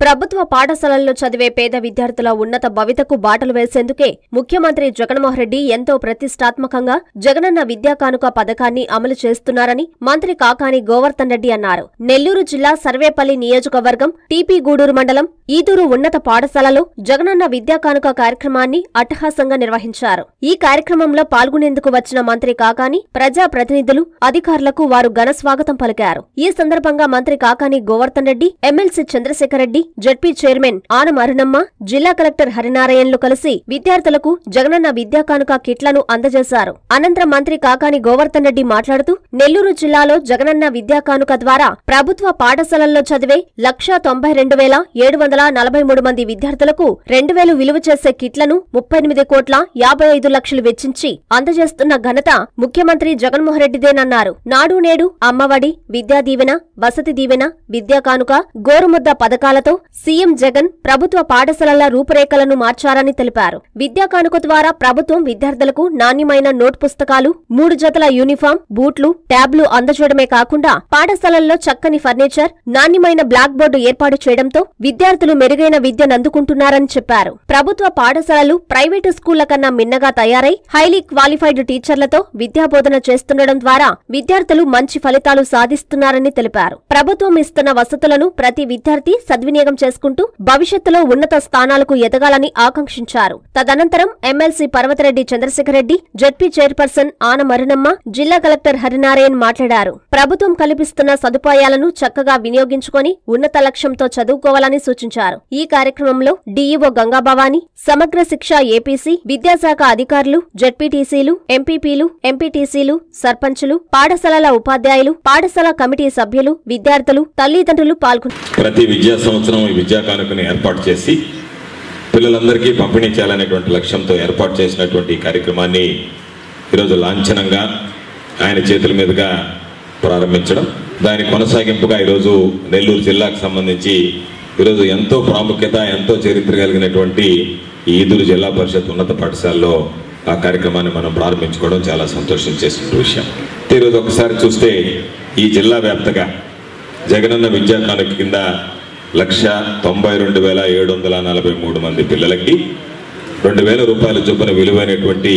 ప్రభుత్వ పాఠశాలల్లో చదివే పేద విద్యార్థుల ఉన్నత భవితకు బాటలు వేసేందుకే ముఖ్యమంత్రి జగన్మోహన్ రెడ్డి ఎంతో ప్రతిష్టాత్మకంగా జగనన్న విద్యా కానుక పథకాన్ని అమలు చేస్తున్నారని మంత్రి కాకాని గోవర్ధన్ రెడ్డి అన్నారు నెల్లూరు జిల్లా సర్వేపల్లి నియోజకవర్గం టీపీ గూడూరు మండలం ఈదూరు ఉన్నత పాఠశాలలో జగనన్న విద్యా కానుక కార్యక్రమాన్ని అట్టహాసంగా నిర్వహించారు ఈ కార్యక్రమంలో పాల్గొనేందుకు వచ్చిన మంత్రి కాకాని ప్రజా ప్రతినిధులు అధికారులకు వారు ఘన స్వాగతం పలికారు ఈ సందర్భంగా మంత్రి Kakani Govardhan Reddy MLC Chandrasekhar Reddy ZP chairman Anam Arunamma జిల్లా కలెక్టర్ హరినారాయణలు కలిసి విద్యార్థులకు జగనన్న విద్యా కానుక కిట్లను అందజేశారు అనంతరం మంత్రి కాకాని గోవర్ధన్ రెడ్డి మాట్లాడుతూ నెల్లూరు జిల్లాలో జగనన్న విద్యా కానుక ద్వారా ప్రభుత్వ పాఠశాలల్లో చదివే లక్షా తొంభై రెండు వేల ఏడు వందల నలభై మూడు మంది విద్యార్థులకు రెండు వేలు విలువ చేసే కిట్లను ముప్పై ఎనిమిది కోట్ల యాభై ఐదు లక్షలు వెచ్చించి అందజేస్తున్న ఘనత ముఖ్యమంత్రి జగన్మోహన్ రెడ్డిదేనన్నారు నాడు నేడు అమ్మఒడి విద్యా దీవెన వసతి దీవెన విద్యా కానుక గోరుముద్ద పథకాలతో సీఎం జగన్ ప్రభుత్వ పాఠశాలల రూపురేఖలను మార్చారని తెలిపారు విద్యా కానుక ద్వారా ప్రభుత్వం విద్యార్థులకు నాణ్యమైన నోట్ పుస్తకాలు మూడు జతల యూనిఫామ్ బూట్లు ట్యాబ్లు అందజేయడమే కాకుండా పాఠశాలల్లో చక్కని ఫర్నిచర్ నాణ్యమైన బ్లాక్ బోర్డు ఏర్పాటు చేయడంతో విద్యార్థులు మెరుగైన విద్యను అందుకుంటున్నారని చెప్పారు ప్రభుత్వ పాఠశాలలు ప్రైవేటు స్కూళ్ల కన్నా మిన్నగా తయారై హైలీ క్వాలిఫైడ్ టీచర్లతో విద్యాబోధన చేస్తుండడం ద్వారా విద్యార్థులు మంచి ఫలితాలు సాధిస్తున్నారని తెలిపారు ప్రభుత్వం ఇస్తున్న వసతులను ప్రతి విద్యార్థి సద్వినియోగం చేసుకుంటూ భవిష్యత్తులో ఉన్నత స్థానాలకు ఎదగాలని ఆకాంక్షించారు తదనంతరం MLC Parvathareddy Chandrasekhar Reddy ZP chairperson ఆన మరునమ్మ జిల్లా కలెక్టర్ హరినారాయణ్ మాట్లాడారు ప్రభుత్వం కల్పిస్తున్న సదుపాయాలను చక్కగా వినియోగించుకొని ఉన్నత లక్ష్యంతో చదువుకోవాలని సూచించారు ఈ కార్యక్రమంలో డీఈఓ గంగాభవాని సమగ్ర శిక్ష ఏపీసీ విద్యాశాఖ అధికారులు జడ్పీటీసీలు ఎంపీపీలు ఎంపీటీసీలు సర్పంచులు పాఠశాలల ఉపాధ్యాయులు పాఠశాల కమిటీ సభ్యులు విద్యార్థులు తల్లిదండ్రులు పాల్గొన్నారు ప్రతి విద్యా సంవత్సరం ఈ విద్యా కానుకని ఏర్పాటు చేసి పిల్లలందరికీ పంపిణీ చేయాలనేటువంటి లక్ష్యంతో ఏర్పాటు చేసినటువంటి ఈ కార్యక్రమాన్ని ఈరోజు లాంఛనంగా ఆయన చేతుల మీదుగా ప్రారంభించడం దాని కొనసాగింపుగా ఈరోజు నెల్లూరు జిల్లాకు సంబంధించి ఈరోజు ఎంతో ప్రాముఖ్యత ఎంతో చరిత్ర కలిగినటువంటి ఈ ఈదూరు జిల్లా పరిషత్ ఉన్నత పాఠశాలలో ఆ కార్యక్రమాన్ని మనం ప్రారంభించుకోవడం చాలా సంతోషం చేసిన విషయం ఈరోజు ఒకసారి చూస్తే ఈ జిల్లా వ్యాప్తంగా జగనన్న విద్యా కానుక కింద లక్ష తొంభై రెండు వేల ఏడు వందల నలభై మూడు మంది పిల్లలకి రెండు వేల రూపాయల చొప్పున విలువైనటువంటి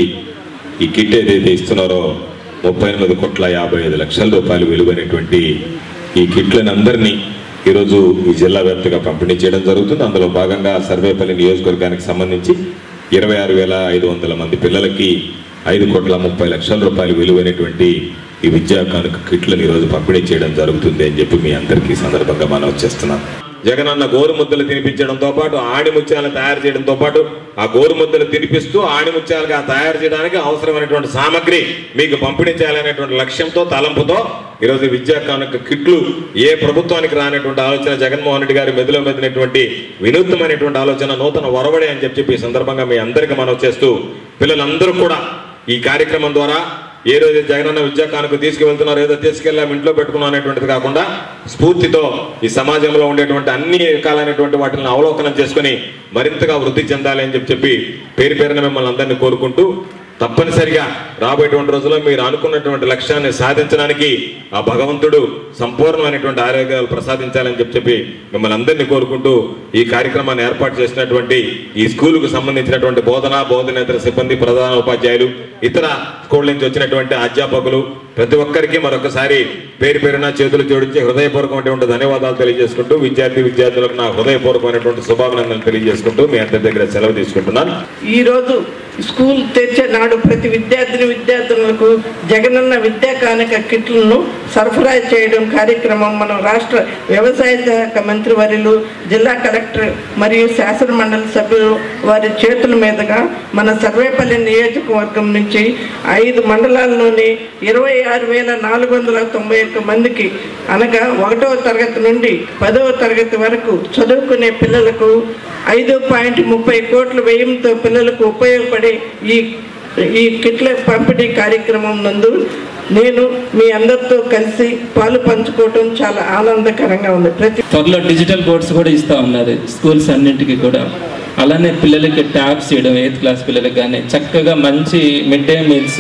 ఈ కిట్ ఏదైతే ఇస్తున్నారో ముప్పై ఎనిమిది కోట్ల యాభై ఐదు లక్షల రూపాయలు విలువైనటువంటి ఈ కిట్లను అందరినీ ఈరోజు ఈ జిల్లా వ్యాప్తంగా పంపిణీ చేయడం జరుగుతుంది అందులో భాగంగా సర్వేపల్లి నియోజకవర్గానికి సంబంధించి ఇరవై ఆరు వేల ఐదు వందల మంది పిల్లలకి ఐదు కోట్ల ముప్పై లక్షల రూపాయలు విలువైనటువంటి ఈ విద్యా కానుక కిట్లను ఈరోజు పంపిణీ చేయడం జరుగుతుంది అని చెప్పి మీ అందరికీ ఈ సందర్భంగా మనం చేస్తున్నాం జగనన్న గోరుముద్దలు తినిపించడంతో పాటు ఆణిముత్యాలను తయారు చేయడంతో పాటు ఆ గోరుముద్దలు తినిపిస్తూ ఆణిముత్యాలుగా తయారు చేయడానికి అవసరమైనటువంటి సామగ్రి మీకు పంపిణీ చేయాలనేటువంటి లక్ష్యంతో తలంపుతో ఈరోజు విద్యా కానుక కిట్లు ఏ ప్రభుత్వానికి రానటువంటి ఆలోచన జగన్మోహన్ రెడ్డి గారి మెదిలో మెదినటువంటి వినూత్నమైనటువంటి ఆలోచన నూతన ఒరవడే అని చెప్పి ఈ సందర్భంగా మీ అందరికీ మనం చేస్తూ పిల్లలందరూ కూడా ఈ కార్యక్రమం ద్వారా ఏ రోజు జగనన్న విద్యా కానుక తీసుకువెళ్తున్నారో ఏదో తీసుకెళ్ళాం ఇంట్లో పెట్టుకున్నాం అనేటువంటిది కాకుండా స్ఫూర్తితో ఈ సమాజంలో ఉండేటువంటి అన్ని రకాలైనటువంటి వాటిని అవలోకనం చేసుకుని మరింతగా వృద్ధి చెందాలి అని చెప్పి చెప్పి పేరు పేరున మిమ్మల్ని అందరినీ కోరుకుంటూ తప్పనిసరిగా రాబోయేటువంటి రోజుల్లో మీరు అనుకున్నటువంటి లక్ష్యాన్ని సాధించడానికి ఆ భగవంతుడు సంపూర్ణమైనటువంటి ఆరోగ్యాలు ప్రసాదించాలని చెప్పి చెప్పి మిమ్మల్ని అందరినీ కోరుకుంటూ ఈ కార్యక్రమాన్ని ఏర్పాటు చేసినటువంటి ఈ స్కూలుకు సంబంధించినటువంటి బోధన బోధనేతర సిబ్బంది ప్రధాన ఉపాధ్యాయులు ఇతర స్కూల్ నుంచి వచ్చినటువంటి అధ్యాపకులు ప్రతి ఒక్కరికి మరొకసారి పేరు పేరున చేతులు జోడించి హృదయపూర్వకమైనటువంటి ధన్యవాదాలు తెలియజేసుకుంటూ విద్యార్థి విద్యార్థులకు నా హృదయపూర్వకమైనటువంటి శుభాభినందనలు తెలియజేసుకుంటూ మీ అందరి దగ్గర సెలవు తీసుకుంటున్నాను ఈ రోజు స్కూల్ తెరిచే నాడు ప్రతి విద్యార్థిని విద్యార్థులకు జగనన్న విద్యా కానుక కిట్లను సరఫరా చేయడం కార్యక్రమం మన రాష్ట్ర వ్యవసాయ శాఖ మంత్రివర్యులు జిల్లా కలెక్టర్ మరియు శాసన మండలి సభ్యులు వారి చేతుల మీదుగా మన సర్వేపల్లి నియోజకవర్గం నుంచి ఐదు మండలాల్లోని ఇరవై ఆరు వేల నాలుగు వందల తొంభై ఒక్క మందికి అనగా ఒకటవ తరగతి నుండి పదవ తరగతి వరకు చదువుకునే పిల్లలకు ఐదు పాయింట్ ముప్పై కోట్ల వ్యయంతో పిల్లలకు ఉపయోగపడే ఈ ఈ కిట్ల పంపిణీ కార్యక్రమం నందు నేను మీ అందరితో కలిసి పాలు పంచుకోవటం చాలా ఆనందకరంగా ఉంది ప్రతి త్వరలో డిజిటల్ బోర్డ్స్ కూడా ఇస్తూ ఉన్నారు స్కూల్స్ అన్నింటికి కూడా అలానే పిల్లలకి ట్యాబ్స్ ఇవ్వడం ఎయిత్ క్లాస్ పిల్లలకి కానీ చక్కగా మంచి మిడ్ డే మీల్స్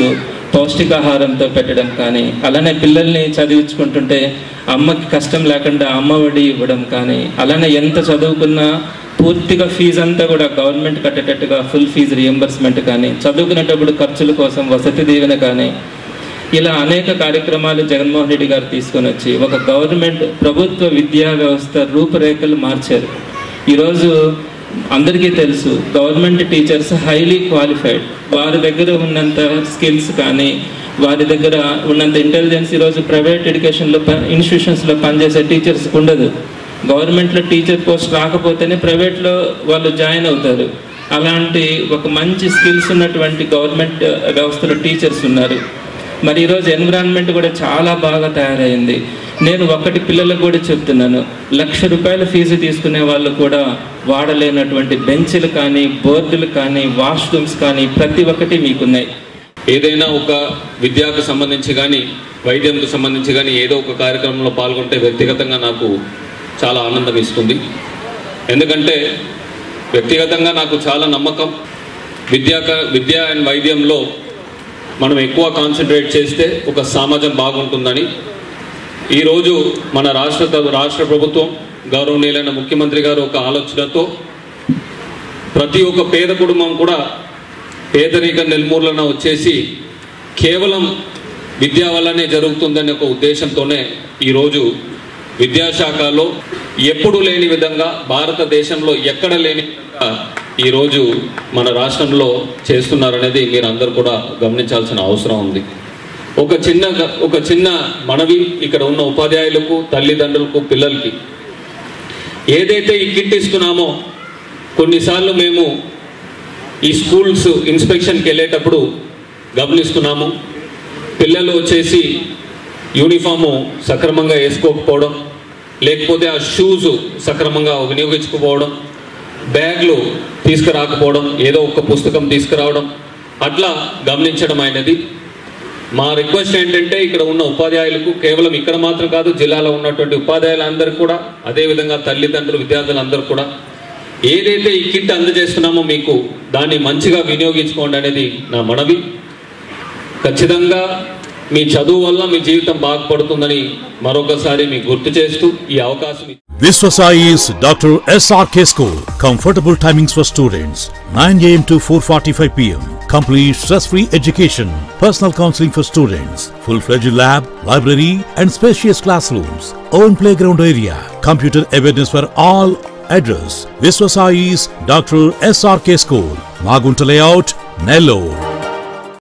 పౌష్టికాహారంతో పెట్టడం కానీ అలానే పిల్లల్ని చదివించుకుంటుంటే అమ్మకి కష్టం లేకుండా అమ్మ ఒడి ఇవ్వడం కానీ అలానే ఎంత చదువుకున్నా పూర్తిగా ఫీజు అంతా కూడా గవర్నమెంట్ కట్టేటట్టుగా ఫుల్ ఫీజు రియంబర్స్మెంట్ కానీ చదువుకునేటప్పుడు ఖర్చుల కోసం వసతి దీవెన కానీ ఇలా అనేక కార్యక్రమాలు జగన్మోహన్ రెడ్డి గారు తీసుకొని వచ్చి ఒక గవర్నమెంట్ ప్రభుత్వ విద్యా వ్యవస్థ రూపురేఖలు మార్చారు ఈరోజు అందరికీ తెలుసు గవర్నమెంట్ టీచర్స్ హైలీ క్వాలిఫైడ్ వారి దగ్గర ఉన్నంత స్కిల్స్ కానీ వారి దగ్గర ఉన్నంత ఇంటెలిజెన్స్ ఈరోజు ప్రైవేట్ ఎడ్యుకేషన్లో ఇన్స్టిట్యూషన్స్లో పనిచేసే టీచర్స్కి ఉండదు గవర్నమెంట్లో టీచర్ పోస్ట్ రాకపోతేనే ప్రైవేట్లో వాళ్ళు జాయిన్ అవుతారు అలాంటి ఒక మంచి స్కిల్స్ ఉన్నటువంటి గవర్నమెంట్ వ్యవస్థలో టీచర్స్ ఉన్నారు మరి ఈరోజు ఎన్విరాన్మెంట్ కూడా చాలా బాగా తయారైంది నేను ఒకటి పిల్లలకు కూడా చెప్తున్నాను లక్ష రూపాయల ఫీజు తీసుకునే వాళ్ళు కూడా వాడలేనటువంటి బెంచ్లు కానీ బోర్డులు కానీ వాష్రూమ్స్ కానీ ప్రతి ఒక్కటి మీకున్నాయి ఏదైనా ఒక విద్యకు సంబంధించి కానీ వైద్యంకు సంబంధించి కానీ ఏదో ఒక కార్యక్రమంలో పాల్గొంటే వ్యక్తిగతంగా నాకు చాలా ఆనందం ఇస్తుంది ఎందుకంటే వ్యక్తిగతంగా నాకు చాలా నమ్మకం విద్యాక విద్య అండ్ వైద్యంలో మనం ఎక్కువ కాన్సన్ట్రేట్ చేస్తే ఒక సమాజం బాగుంటుందని ఈరోజు మన రాష్ట్ర రాష్ట్ర ప్రభుత్వం గౌరవనీయులైన ముఖ్యమంత్రి గారు ఒక ఆలోచనతో ప్రతి ఒక్క పేద కుటుంబం కూడా పేదరిక నిర్మూలన వచ్చేసి కేవలం విద్య వల్లనే జరుగుతుందనే ఒక ఉద్దేశంతోనే ఈరోజు విద్యాశాఖలో ఎప్పుడు లేని విధంగా భారతదేశంలో ఎక్కడ లేని విధంగా ఈరోజు మన రాష్ట్రంలో చేస్తున్నారనేది మీరు అందరూ కూడా గమనించాల్సిన అవసరం ఉంది ఒక చిన్న ఒక చిన్న మనవి ఇక్కడ ఉన్న ఉపాధ్యాయులకు తల్లిదండ్రులకు పిల్లలకి ఏదైతే ఈ కిట్ ఇస్తున్నామో కొన్నిసార్లు మేము ఈ స్కూల్స్ ఇన్స్పెక్షన్కి వెళ్ళేటప్పుడు గమనిస్తున్నాము పిల్లలు వచ్చేసి యూనిఫాము సక్రమంగా వేసుకోకపోవడం లేకపోతే ఆ షూస్ సక్రమంగా వినియోగించకపోవడం బ్యాగ్లు తీసుకురాకపోవడం ఏదో ఒక పుస్తకం తీసుకురావడం అట్లా గమనించడం అయినది మా రిక్వెస్ట్ ఏంటంటే ఇక్కడ ఉన్న ఉపాధ్యాయులకు కేవలం ఇక్కడ మాత్రం కాదు జిల్లాలో ఉన్నటువంటి ఉపాధ్యాయులందరూ కూడా అదేవిధంగా తల్లిదండ్రులు విద్యార్థులందరూ కూడా ఏదైతే ఈ కిట్ అందజేస్తున్నామో మీకు దాన్ని మంచిగా వినియోగించుకోండి అనేది నా మనవి ఖచ్చితంగా మీ చదువు వల్ల మీ జీవితం బాగుపడుతుందని మరొకసారి మీకు గుర్తు చేస్తూ ఈ అవకాశం ఇచ్చి- Viswasai is Dr. SRK School. Comfortable timings for students 9 am to 4:45 pm. Complete stress-free education, personal counseling for students, full-fledged lab, library, and spacious classrooms. Own playground area, computer awareness for all. Address: Viswasai's Dr. SRK School, Magunta Layout, Nellore.